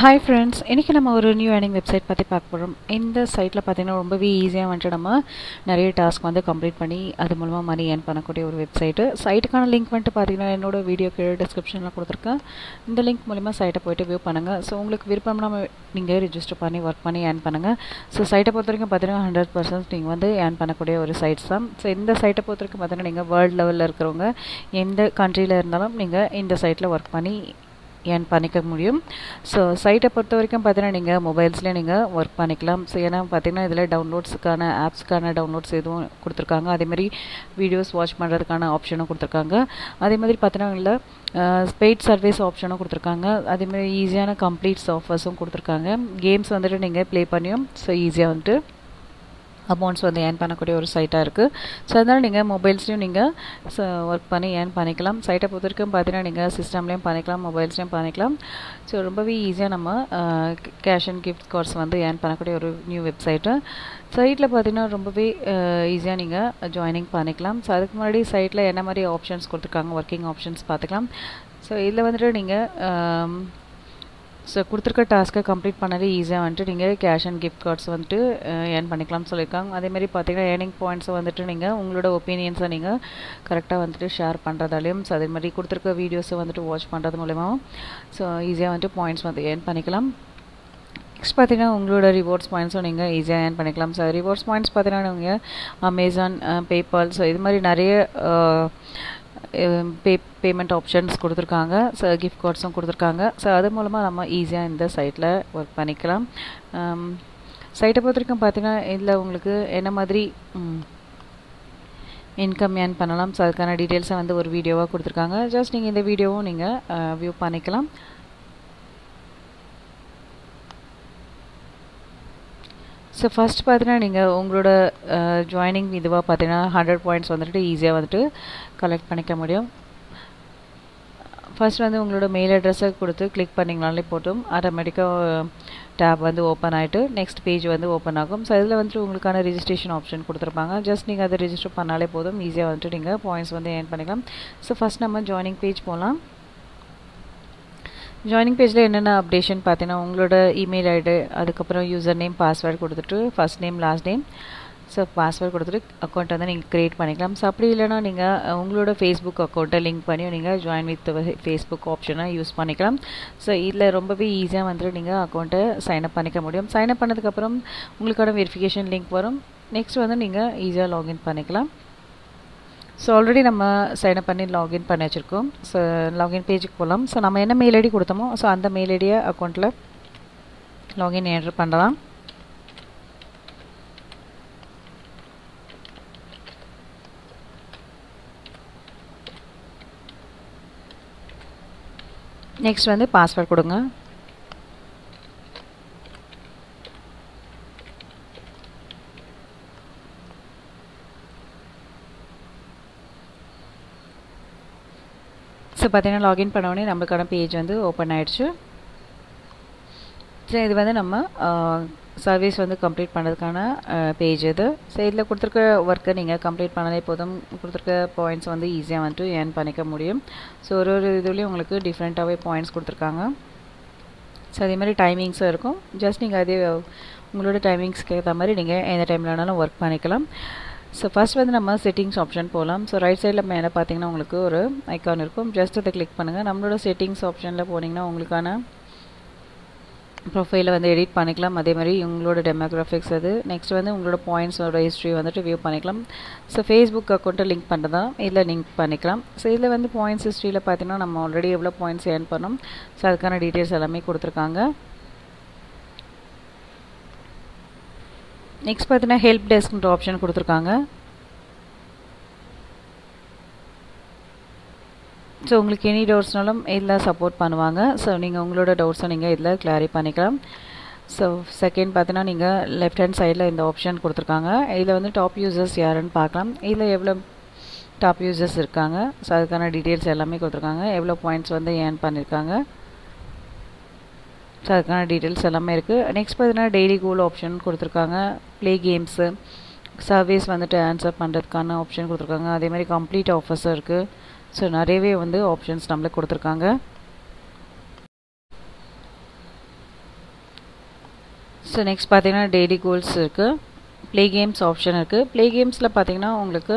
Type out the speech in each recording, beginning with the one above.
hi friends இன்றைக்கி நம்ம ஒரு நியூ ஏர்னிங் வெப்சைட் பற்றி பார்க்க போகிறோம் இந்த சைட்டில் பார்த்திங்கன்னா ரொம்பவே ஈஸியாக வந்துட்டு நம்ம நிறைய டாஸ்க் வந்து கம்ப்ளீட் பண்ணி அது மூலமாக மணி ஏர்ன் பண்ணக்கூடிய ஒரு வெப்சைட்டு சைட்டுக்கான லிங்க் வந்துட்டு பார்த்திங்கன்னா என்னோட வீடியோ கீழே டிஸ்கிரிப்ஷனில் கொடுத்துருக்கேன் இந்த லிங்க் மூலிமா சைட்டை போய்ட்டு வியூ பண்ணுங்கள் ஸோ உங்களுக்கு விருப்பம்னா நீங்கள் ரிஜிஸ்டர் பண்ணி ஒர்க் பண்ணி ஏர்ன் பண்ணுங்கள் ஸோ சைட்டை பொறுத்த வரைக்கும் பார்த்தீங்கன்னா ஹண்ட்ரட் பர்சன்ட் நீங்கள் வந்து ஏர்ன் பண்ணக்கூடிய ஒரு சைட்ஸ் தான் ஸோ இந்த சைட்டை பொறுத்த வரைக்கும் பார்த்தீங்கன்னா நீங்கள் வேர்ல்டு லெவலில் இருக்கிறவங்க எந்த கண்ட்ரியில் இருந்தாலும் நீங்கள் இந்த சைட்டில் ஒர்க் பண்ணி ஏர்ன் பண்ணிக்க முடியும் ஸோ சைட்டை பொறுத்த வரைக்கும் பார்த்தீங்கன்னா நீங்கள் மொபைல்ஸ்லேயே நீங்கள் ஒர்க் பண்ணிக்கலாம் ஸோ ஏன்னா பார்த்தீங்கன்னா இதில் டவுன்லோட்ஸுக்கான ஆப்ஸ்க்கான டவுன்லோட்ஸ் எதுவும் கொடுத்துருக்காங்க அதேமாதிரி வீடியோஸ் வாட்ச் பண்ணுறதுக்கான ஆப்ஷனும் கொடுத்துருக்காங்க அதே மாதிரி பார்த்தீங்கன்னா இதில் பெய்ட் சர்வீஸ் ஆப்ஷனும் கொடுத்துருக்காங்க அதேமாதிரி ஈஸியான கம்ப்ளீட்ஸ் ஆஃபர்ஸும் கொடுத்துருக்காங்க கேம்ஸ் வந்துட்டு நீங்கள் ப்ளே பண்ணியும் ஸோ ஈஸியாக வந்துட்டு அமௌண்ட்ஸ் வந்து ஏர்ன் பண்ணக்கூடிய ஒரு சைட்டாக இருக்குது ஸோ அதனால் நீங்கள் மொபைல்ஸ்லையும் நீங்கள் ஒர்க் பண்ணி ஏர்ன் பண்ணிக்கலாம் சைட்டை பொறுத்த வரைக்கும் பார்த்தீங்கன்னா நீங்கள் சிஸ்டம்லேயும் பண்ணிக்கலாம் மொபைல்ஸ்லையும் பண்ணிக்கலாம் ஸோ ரொம்பவே ஈஸியாக நம்ம கேஷ் அண்ட் கிஃப்ட் கார்ட்ஸ் வந்து ஏர்ன் பண்ணக்கூடிய ஒரு நியூ வெப்சைட்டு சைட்டில் பார்த்தீங்கன்னா ரொம்பவே ஈஸியாக நீங்கள் ஜாயினிங் பண்ணிக்கலாம் ஸோ அதுக்கு முன்னாடி சைட்டில் என்ன மாதிரி ஆப்ஷன்ஸ் கொடுத்துருக்காங்க ஒர்க்கிங் ஆப்ஷன்ஸ் பார்த்துக்கலாம் ஸோ இதில் வந்துட்டு நீங்கள் ஸோ கொடுத்துருக்க டாஸ்க்கை கம்ப்ளீட் பண்ணாலே ஈஸியாக வந்துட்டு நீங்கள் கேஷ் அண்ட் கிஃப்ட் கார்ட்ஸ் வந்துட்டு ஏர்ன் பண்ணிக்கலாம்னு சொல்லியிருக்காங்க அதேமாதிரி பார்த்தீங்கன்னா ஏர்னிங் பாயிண்ட்ஸை வந்துட்டு நீங்கள் உங்களோட ஒப்பீனியன்ஸை நீங்கள் கரெக்டாக வந்துட்டு ஷேர் பண்ணுறதாலையும் ஸோ அதே மாதிரி கொடுத்துருக்க வீடியோஸை வந்துட்டு வாட்ச் பண்ணுறது மூலியமாகவும் ஸோ ஈஸியாக வந்துட்டு பாயிண்ட்ஸ் வந்து ஏர்ன் பண்ணிக்கலாம் நெக்ஸ்ட் பார்த்தீங்கன்னா உங்களோட ரிவார்ட்ஸ் பாயிண்ட்ஸும் நீங்கள் ஈஸியாக ஏர்ன் பண்ணிக்கலாம் ஸோ ரிவார்ட்ஸ் பாயிண்ட்ஸ் பார்த்தீங்கன்னா நீங்கள் அமேசான் பேபால் ஸோ இது மாதிரி நிறைய பே பேமெண்ட் ஆப்ஷன்ஸ் கொடுத்துருக்காங்க ஸோ கிஃப்ட் கார்ட்ஸும் கொடுத்துருக்காங்க ஸோ அது மூலமாக நம்ம ஈஸியாக இந்த சைட்டில் ஒர்க் பண்ணிக்கலாம் சைட்டை பொறுத்த வரைக்கும் பார்த்தீங்கன்னா இதில் உங்களுக்கு என்ன மாதிரி இன்கம் ஏர்ன் பண்ணலாம் ஸோ அதுக்கான டீட்டெயில்ஸை வந்து ஒரு வீடியோவாக கொடுத்துருக்காங்க ஜஸ்ட் நீங்கள் இந்த வீடியோவும் நீங்கள் வியூ பண்ணிக்கலாம் ஸோ ஃபஸ்ட் பார்த்தீங்கன்னா நீங்கள் உங்களோட ஜாயினிங் இதுவாக பார்த்தீங்கன்னா ஹண்ட்ரட் பாயிண்ட்ஸ் வந்துட்டு ஈஸியாக வந்துட்டு கலெக்ட் பண்ணிக்க முடியும் ஃபர்ஸ்ட் வந்து உங்களோட மெயில் அட்ரஸை கொடுத்து கிளிக் பண்ணிங்கனாலே போட்டும் ஆட்டோமேட்டிக்காக டேப் வந்து ஓப்பன் ஆகிட்டு நெக்ஸ்ட் பேஜ் வந்து ஓப்பன் ஆகும் ஸோ இதில் வந்துட்டு உங்களுக்கான ரிஜிஸ்ட்ரேஷன் ஆப்ஷன் கொடுத்துருப்பாங்க ஜஸ்ட் நீங்கள் அதை ரிஜிஸ்டர் பண்ணாலே போதும் ஈஸியாக வந்துட்டு நீங்கள் பாயிண்ட்ஸ் வந்து ஏர்ன் பண்ணிக்கலாம் ஸோ ஃபஸ்ட் நம்ம ஜாயினிங் பேஜ் போகலாம் ஜாயினிங் பேஜில் என்னென்ன அப்டேஷன் பார்த்தீங்கன்னா உங்களோட இமெயில் ஐடி அதுக்கப்புறம் யூசர் நேம் பாஸ்வேர்டு கொடுத்துட்டு first name last name so password கொடுத்துட்டு அக்கௌண்ட் வந்து நீங்கள் க்ரியேட் பண்ணிக்கலாம் ஸோ அப்படி இல்லைனா நீங்கள் உங்களோட ஃபேஸ்புக் அக்கௌண்ட்டை லிங்க் பண்ணி நீங்கள் ஜாயின் வித் ஃபேஸ்புக் ஆப்ஷனை யூஸ் பண்ணிக்கலாம் ஸோ இதில் ரொம்பவே ஈஸியாக வந்துட்டு நீங்கள் அக்கௌண்ட்டை சைன்அப் பண்ணிக்க முடியும் சைன்அப் பண்ணதுக்கப்புறம் உங்களுக்கான வெரிஃபிகேஷன் லிங்க் வரும் நெக்ஸ்ட் வந்து நீங்கள் ஈஸியாக லாகின் பண்ணிக்கலாம் ஸோ ஆல்ரெடி நம்ம சைன்அப் பண்ணி லாகின் பண்ணி வச்சுருக்கோம் ஸோ லாகின் பேஜுக்கு போகலாம் ஸோ நம்ம என்ன மெயில் ஐடி கொடுத்தோமோ ஸோ அந்த மெயில் ஐடியை அக்கௌண்ட்டில் லாகின் என்ட்ரு பண்ணலாம் நெக்ஸ்ட் வந்து பாஸ்வேர்ட் கொடுங்க ஸோ பார்த்தீங்கன்னா லாகின் பண்ணோடனே நம்மளுக்கான பேஜ் வந்து ஓப்பன் ஆகிடுச்சு ஸோ இது வந்து நம்ம சர்வீஸ் வந்து கம்ப்ளீட் பண்ணுறதுக்கான பேஜ் இது ஸோ இதில் கொடுத்துருக்க ஒர்க்கை நீங்கள் கம்ப்ளீட் பண்ணாலே போதும் கொடுத்துருக்க பாயிண்ட்ஸ் வந்து ஈஸியாக வந்துட்டு ஏர்ன் பண்ணிக்க முடியும் ஸோ ஒரு ஒரு இதுலேயும் உங்களுக்கு டிஃப்ரெண்ட்டாகவே பாயிண்ட்ஸ் கொடுத்துருக்காங்க ஸோ அதே மாதிரி டைமிங்ஸும் இருக்கும் ஜஸ்ட் நீங்கள் அதே உங்களோட டைமிங்ஸ்க்கு ஏற்ற மாதிரி நீங்கள் எந்த டைமில் வேணாலும் ஒர்க் பண்ணிக்கலாம் ஸோ ஃபஸ்ட் வந்து நம்ம செட்டிங்ஸ் ஆப்ஷன் போகலாம் ஸோ ரைட் சைடில் மேலே பார்த்தீங்கன்னா உங்களுக்கு ஒரு ஐக்கான் இருக்கும் ஜஸ்ட் அதை கிளிக் பண்ணுங்கள் நம்மளோட செட்டிங்ஸ் ஆப்ஷனில் போனீங்கன்னா உங்களுக்கான ப்ரொஃபைலை வந்து எடிட் பண்ணிக்கலாம் அதே மாதிரி உங்களோட டெமோக்ராஃபிக்ஸ் அது நெக்ஸ்ட் வந்து உங்களோட பாயிண்ட்ஸோட ஹிஸ்ட்ரி வந்துட்டு வியூ பண்ணிக்கலாம் ஸோ ஃபேஸ்புக் அக்கௌண்ட்டை லிங்க் பண்ணுறதா இதில் லிங்க் பண்ணிக்கலாம் ஸோ இதில் வந்து பாயிண்ட்ஸ் ஹிஸ்ட்ரியில் பார்த்தீங்கன்னா நம்ம ஆல்ரெடி எவ்வளோ பாயிண்ட்ஸ் ஏர்ன் பண்ணோம் ஸோ அதுக்கான டீட்டெயில்ஸ் எல்லாமே கொடுத்துருக்காங்க நெக்ஸ்ட் பார்த்தீங்கன்னா ஹெல்ப் டெஸ்க்ன்ற ஆப்ஷன் கொடுத்துருக்காங்க ஸோ உங்களுக்கு எனி டவுட்ஸ்னாலும் இதில் சப்போர்ட் பண்ணுவாங்க ஸோ நீங்கள் உங்களோட டவுட்ஸை நீங்கள் இதில் கிளாரி பண்ணிக்கலாம் ஸோ செகண்ட் பார்த்தீங்கன்னா நீங்கள் லெஃப்ட் ஹேண்ட் சைடில் இந்த ஆப்ஷன் கொடுத்துருக்காங்க இதில் வந்து டாப் யூசர்ஸ் யாருன்னு பார்க்கலாம் இதில் எவ்வளோ டாப் யூசர்ஸ் இருக்காங்க ஸோ அதுக்கான டீட்டெயில்ஸ் எல்லாமே கொடுத்துருக்காங்க எவ்வளோ பாயிண்ட்ஸ் வந்து ஏர்ன் பண்ணியிருக்காங்க ஸோ அதுக்கான டீட்டெயில்ஸ் எல்லாமே இருக்குது நெக்ஸ்ட் பார்த்தீங்கன்னா டெய்லி கோல் ஆப்ஷன் கொடுத்துருக்காங்க ப்ளே கேம்ஸு சர்வீஸ் வந்துட்டு ஆன்சர் பண்ணுறதுக்கான ஆப்ஷன் கொடுத்துருக்காங்க அதே மாதிரி கம்ப்ளீட் ஆஃபர்ஸும் இருக்குது ஸோ நிறையவே வந்து ஆப்ஷன்ஸ் நம்மளுக்கு கொடுத்துருக்காங்க ஸோ நெக்ஸ்ட் பார்த்தீங்கன்னா டெய்லி கோல்ஸ் இருக்குது ப்ளே கேம்ஸ் ஆப்ஷன் இருக்குது ப்ளே கேம்ஸில் பார்த்தீங்கன்னா உங்களுக்கு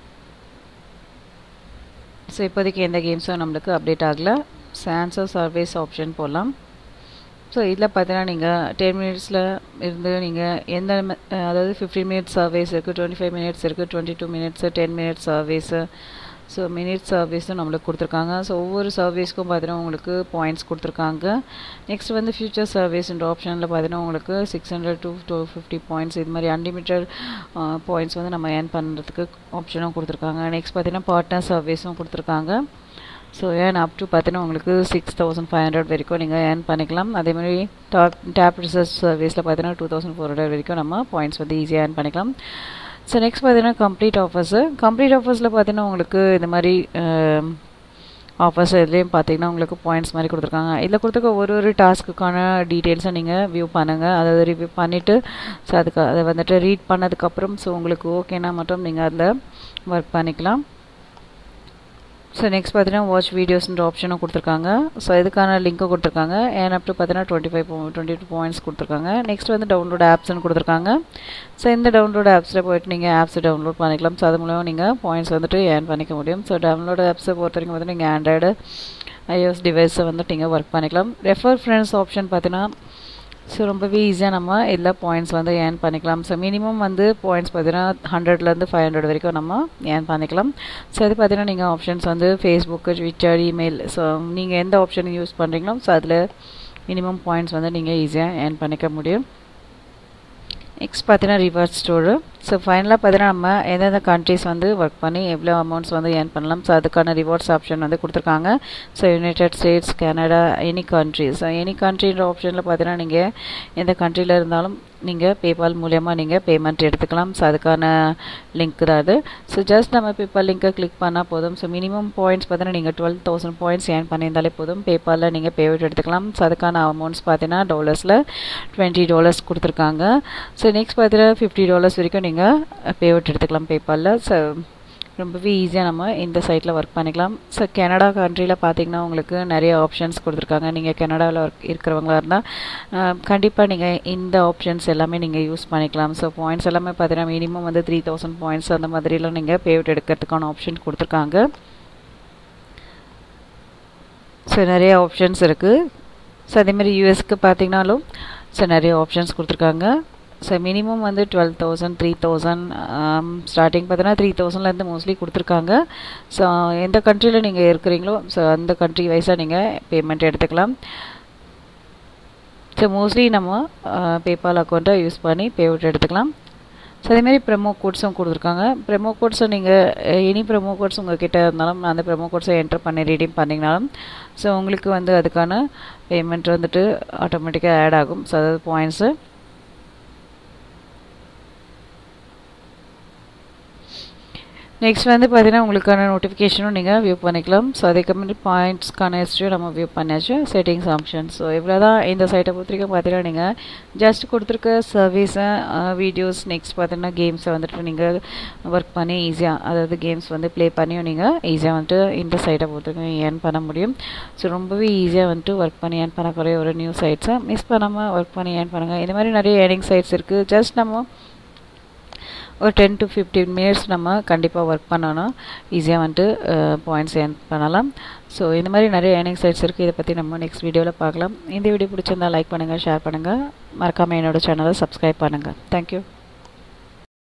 ஸோ இப்போதைக்கு எந்த கேம்ஸும் நம்மளுக்கு அப்டேட் ஆகலை சான்சர் சர்வீஸ் ஆப்ஷன் போடலாம் ஸோ இதில் பார்த்தீங்கன்னா நீங்கள் டென் மினிட்ஸில் இருந்து நீங்கள் எந்த அதாவது ஃபிஃப்டீன் மினிட்ஸ் சர்வீஸ் இருக்குது டுவெண்ட்டி ஃபைவ் மினிட்ஸ் இருக்குது twenty two minutes ten minutes service so minutes சர்வீஸும் நம்மளுக்கு கொடுத்துருக்காங்க ஸோ ஒவ்வொரு சர்வீஸ்க்கும் பார்த்தீங்கன்னா உங்களுக்கு பாயிண்ட்ஸ் கொடுத்துருக்காங்க நெக்ஸ்ட் வந்து ஃபியூச்சர் சர்வீஸ்ன்ற ஆப்ஷனில் பார்த்தீங்கன்னா உங்களுக்கு six hundred two two fifty points இது மாதிரி அன்லிமிட்டட் பாயிண்ட்ஸ் வந்து நம்ம ஏர்ன் பண்ணுறதுக்கு ஆப்ஷனும் கொடுத்துருக்காங்க நெக்ஸ்ட் பார்த்தீங்கன்னா பார்ட்னர் சர்வீஸும் கொடுத்துருக்காங்க ஸோ ஏன் அப் டு பார்த்தீங்கன்னா உங்களுக்கு சிக்ஸ் தௌசண்ட் ஃபைவ் ஹண்ட்ரட் வரைக்கும் நீங்கள் ஏர்ன் பண்ணிக்கலாம் அதேமாதிரி டாப் டேப் ரிசர்ச் சர்வீஸில் பார்த்தீங்கன்னா டூ தௌசண்ட் ஃபோர் ஹண்ட்ரட் வரைக்கும் நம்ம பாயிண்ட்ஸ் வந்து ஈஸியாக ஏர்ன் பண்ணிக்கலாம் ஸோ நெக்ஸ்ட் பார்த்தீங்கன்னா கம்ப்ளீட் ஆஃபர்ஸு கம்ப்ளீட் ஆஃபர்ஸில் பார்த்தீங்கன்னா உங்களுக்கு இந்த மாதிரி ஆஃபர்ஸ் இதுலேயும் பார்த்தீங்கன்னா உங்களுக்கு பாயிண்ட்ஸ் மாதிரி கொடுத்துருக்காங்க இதில் கொடுத்துருக்க ஒரு ஒரு டாஸ்க்குக்கான டீட்டெயில்ஸை நீங்கள் வியூ பண்ணுங்கள் அதாவது ரிவ்யூ பண்ணிவிட்டு ஸோ அதுக்கு அதை வந்துட்டு ரீட் பண்ணதுக்கப்புறம் ஸோ உங்களுக்கு ஓகேனா மட்டும் நீங்கள் அதில் ஒர்க் பண்ணிக்கலாம் ஸோ நெக்ஸ்ட் பார்த்தீங்கன்னா வாட்ச் வீடியோஸ்ன்ற ஆப்ஷனும் கொடுத்துருக்காங்க ஸோ இதுக்கான லிங்க்கும் கொடுத்துருக்காங்க ஏன் அப் டு பார்த்தீங்கன்னா twenty five twenty two points கொடுத்துருக்காங்க நெக்ஸ்ட் வந்து டவுன்லோட் ஆப்ஸ்னு கொடுத்துருக்காங்க ஸோ இந்த டவுன்லோட் ஆப்ஸில் போய்ட்டு நீங்கள் ஆப்ஸ் டவுன்லோட் பண்ணிக்கலாம் ஸோ அது மூலமாக நீங்கள் பாயிண்ட்ஸ் வந்துட்டு ஏர்ன் பண்ணிக்க முடியும் ஸோ டவுன்லோட் ஆப்ஸை பொறுத்த வரைக்கும் வந்து நீங்கள் ஆண்ட்ராய்டு ஐஓஎஸ் டிவைஸை வந்துட்டு நீங்கள் ஒர்க் பண்ணிக்கலாம் ரெஃபர் ஃப்ரெண்ட்ஸ் ஆப்ஷன் பார்த்தீங்கன்னா ஸோ ரொம்பவே ஈஸியாக நம்ம இதில் பாயிண்ட்ஸ் வந்து ஏர்ன் பண்ணிக்கலாம் ஸோ மினிமம் வந்து பாயிண்ட்ஸ் பார்த்தீங்கன்னா ஹண்ட்ரட்லேருந்து ஃபைவ் ஹண்ட்ரட் வரைக்கும் நம்ம ஏர்ன் பண்ணிக்கலாம் ஸோ அது பார்த்தீங்கன்னா நீங்கள் ஆப்ஷன்ஸ் வந்து ஃபேஸ்புக்கு ட்விட்டர் இமெயில் ஸோ நீங்கள் எந்த ஆப்ஷன் யூஸ் பண்ணுறீங்களோ ஸோ அதில் மினிமம் பாயிண்ட்ஸ் வந்து நீங்கள் ஈஸியாக ஏர்ன் பண்ணிக்க முடியும் நெக்ஸ்ட் பார்த்தீங்கன்னா ரிவர்ஸ் ஸ்டோரு ஸோ ஃபைனலாக பார்த்தீங்கன்னா நம்ம எந்தெந்த கண்ட்ரிஸ் வந்து ஒர்க் பண்ணி எவ்வளோ அமௌண்ட்ஸ் வந்து ஏர்ன் பண்ணலாம் ஸோ அதுக்கான ரிவார்ட்ஸ் ஆப்ஷன் வந்து கொடுத்துருக்காங்க so United States Canada any country so any கண்ட்ரின்ற ஆப்ஷனில் பார்த்தீங்கன்னா நீங்கள் எந்த கண்ட்ரியில் இருந்தாலும் நீங்கள் பேபால் மூலயமா நீங்கள் பேமெண்ட் எடுத்துக்கலாம் ஸோ அதுக்கான லிங்க் தான் அது ஸோ ஜஸ்ட் நம்ம பேபால் லிங்க்கை கிளிக் பண்ணால் போதும் ஸோ மினிமம் பாயிண்ட்ஸ் பார்த்தீங்கன்னா நீங்கள் டுவெல் தௌசண்ட் பாயிண்ட்ஸ் ஏர்ன் பண்ணியிருந்தாலே போதும் பேபாலில் நீங்கள் பேமெண்ட் எடுத்துக்கலாம் ஸோ அதுக்கான அமௌண்ட்ஸ் பார்த்தீங்கன்னா டாலர்ஸில் டுவெண்ட்டி டாலர்ஸ் கொடுத்துருக்காங்க ஸோ நெக்ஸ்ட் பார்த்தீங்கன்னா ஃபிஃப்டி டாலர்ஸ் வரைக்கும் நீங்கள் பேமெண்ட் எடுத்துக்கலாம் பேபாலில் ஸோ ரொம்பவே ஈஸியாக நம்ம இந்த சைட்டில் ஒர்க் பண்ணிக்கலாம் ஸோ கனடா கண்ட்ரியில் பார்த்தீங்கன்னா உங்களுக்கு நிறைய ஆப்ஷன்ஸ் கொடுத்துருக்காங்க நீங்கள் கனடாவில் ஒர்க் இருக்கிறவங்களா இருந்தால் கண்டிப்பாக நீங்கள் இந்த ஆப்ஷன்ஸ் எல்லாமே நீங்கள் யூஸ் பண்ணிக்கலாம் ஸோ பாயிண்ட்ஸ் எல்லாமே பார்த்தீங்கன்னா மினிமம் வந்து த்ரீ தௌசண்ட் பாயிண்ட்ஸ் அந்த மாதிரிலாம் நீங்கள் பேமெண்ட் எடுக்கிறதுக்கான ஆப்ஷன் கொடுத்துருக்காங்க ஸோ நிறைய ஆப்ஷன்ஸ் இருக்குது ஸோ அதேமாதிரி யூஎஸ்க்கு பார்த்தீங்கனாலும் ஸோ நிறைய ஆப்ஷன்ஸ் கொடுத்துருக்காங்க ஸோ மினிமம் வந்து twelve thousand three thousand starting பார்த்தீங்கன்னா த்ரீ தௌசண்ட்லேருந்து மோஸ்ட்லி கொடுத்துருக்காங்க ஸோ எந்த கண்ட்ரியில் நீங்கள் இருக்கிறீங்களோ ஸோ அந்த கண்ட்ரி வைஸாக நீங்கள் பேமெண்ட் எடுத்துக்கலாம் ஸோ மோஸ்ட்லி நம்ம பேபால் அக்கௌண்ட்டை யூஸ் பண்ணி பேமெண்ட் எடுத்துக்கலாம் ஸோ அதேமாரி ப்ரெமோ கோட்ஸும் கொடுத்துருக்காங்க ப்ரெமோ கோட்ஸை நீங்கள் எனி ப்ரெமோ கோட்ஸ் உங்கள் கிட்டே இருந்தாலும் அந்த ப்ரெமோ கோட்ஸை என்டர் பண்ணி ரீடீம் பண்ணிங்கனாலும் ஸோ உங்களுக்கு வந்து அதுக்கான பேமெண்ட் வந்துட்டு ஆட்டோமேட்டிக்காக ஆட் ஆகும் ஸோ அதாவது பாயிண்ட்ஸு நெக்ஸ்ட் வந்து பார்த்தீங்கன்னா உங்களுக்கான நோட்டிஃபிகேஷனும் நீங்கள் வியூ பண்ணிக்கலாம் ஸோ அதுக்கப்புறம் பாயிண்ட்ஸ்க்கான ஹிஸ்ட்ரியும் நம்ம வியூ பண்ணியாச்சு செட்டிங்ஸ் ஆப்ஷன் ஸோ இவ்வளோ தான் இந்த சைட்டை பொறுத்த வரைக்கும் பார்த்தீங்கன்னா நீங்கள் ஜஸ்ட் கொடுத்துருக்க சர்வீஸை வீடியோஸ் நெக்ஸ்ட் பார்த்தீங்கன்னா கேம்ஸை வந்துட்டு நீங்கள் ஒர்க் பண்ணி ஈஸியாக அதாவது கேம்ஸ் வந்து ப்ளே பண்ணியும் நீங்கள் ஈஸியாக வந்துட்டு இந்த சைட்டை பொறுத்த வரைக்கும் ஏர்ன் பண்ண முடியும் ஸோ ரொம்பவே ஈஸியாக வந்துட்டு ஒர்க் பண்ணி ஏர்ன் பண்ணக்கூடிய ஒரு நியூ சைட்ஸை மிஸ் பண்ணாமல் ஒர்க் பண்ணி ஏர்ன் பண்ணுங்கள் இந்த மாதிரி நிறைய ஏர்னிங் சைட்ஸ் இருக்குது ஜஸ்ட் நம்ம ஒரு டென் டு ஃபிஃப்டீன் மினிட்ஸ் நம்ம கண்டிப்பாக ஒர்க் பண்ணணும் ஈஸியாக வந்துட்டு பாயிண்ட்ஸ் ஏர்ன் பண்ணலாம் ஸோ இந்த மாதிரி நிறைய ஏர்னிங் சைட்ஸ் இருக்குது இதை பற்றி நம்ம நெக்ஸ்ட் வீடியோவில் பார்க்கலாம் இந்த வீடியோ பிடிச்சிருந்தா லைக் பண்ணுங்கள் ஷேர் பண்ணுங்கள் மறக்காமல் என்னோடய சேனலை சப்ஸ்கிரைப் பண்ணுங்கள் தேங்க்யூ